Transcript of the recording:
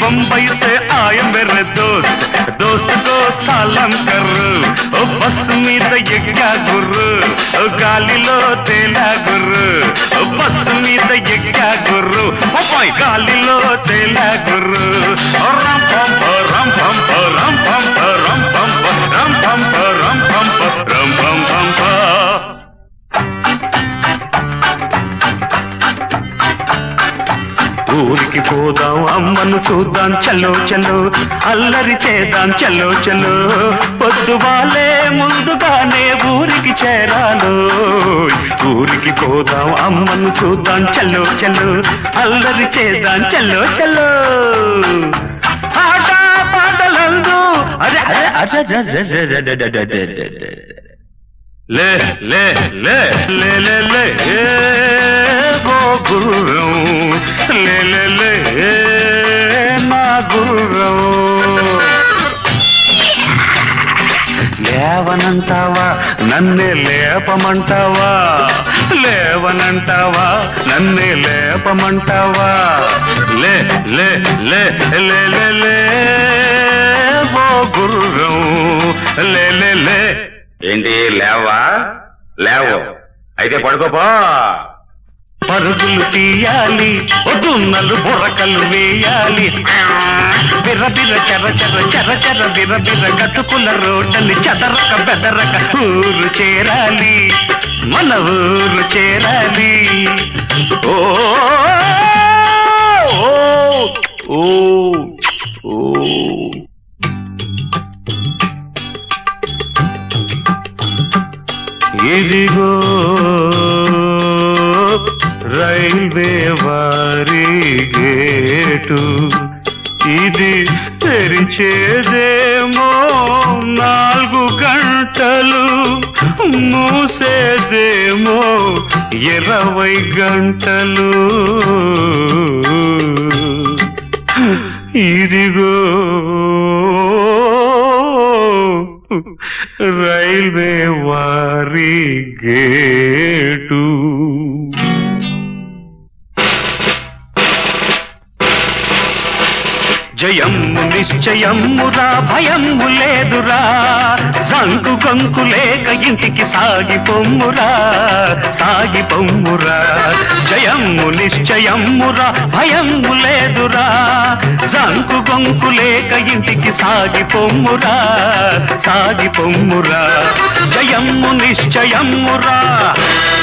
मुंबई से आए मेरे दोस्त दोस्त को सलाम कर ओ बस మీద ఎక్కా గుర్రు ఓ గాలిలో తేలా గుర్రు ఓ బస్ మీద ఎక్కా గుర్రు ఓ పై గాలిలో తేలా గుర్రు ఓ రం పం ప రం పం ప రం పం ప రం పం ప రం పం ప రం పం ప రం పం పం ప ఊరికి పోదాం అమ్మను చూద్దాం చలో చలో అల్లరి చేద్దాం చలో చలో పొద్దు వాళ్ళే ముందుగానే ఊరికి చేరాలో ఊరికి పోదాం అమ్మను చూద్దాం చలో చలో అల్లరి చేద్దాం చలో చలో ఆట పాటలందు అరే అరే అరే అరే, అరే, అరే, అరే, అరే, అరే, అరే, అరే. లే లే లే లే లే లే ఏ గో గుర్రం లే లే లే ఏ నా గుర్రం లేవనంటావా నన్నే లేపమంటావా లేవనంటావా నన్నే లేపమంటావా లే లే లే లే లే లే ఓ గుర్రం లే లే లే ఏంటి లేవా లేవు అయితే పడుకోపో పరుగులు తీయాలి ఒదున్నలు బుర్రకలు వేయాలి బిర్ర బిర్ర చెర చెర చెర చెర బిర్ర బిర్ర గతుకుల రోడ్డని చదరక బెదరక ఊరు చేరాలి మన ఊరు చేరాలి ఓ ఓ, ఓ, ఓ. ఇదిగో రైల్వే వారి గేటు ఇది తెరిచేదేమో నాలుగు గంటలు మూసేదేమో ఇరవై గంటలు ఇదిగో రైల్వే వారి గేటు జయమ్ము నిశ్చయమ్మురా భయమ్ము లేదురా జంకు కంకు లేక ఇంటికి సాగి పొమ్మురా సాగి పొమ్మురా జయమ్ము నిశ్చయమ్మురా భయమ్ము లేదురా జంకు గొంకు లేక ఇంటికి సాగి పొమ్మురా సాగి పొమ్మురా జయమ్ము నిశ్చయమ్మురా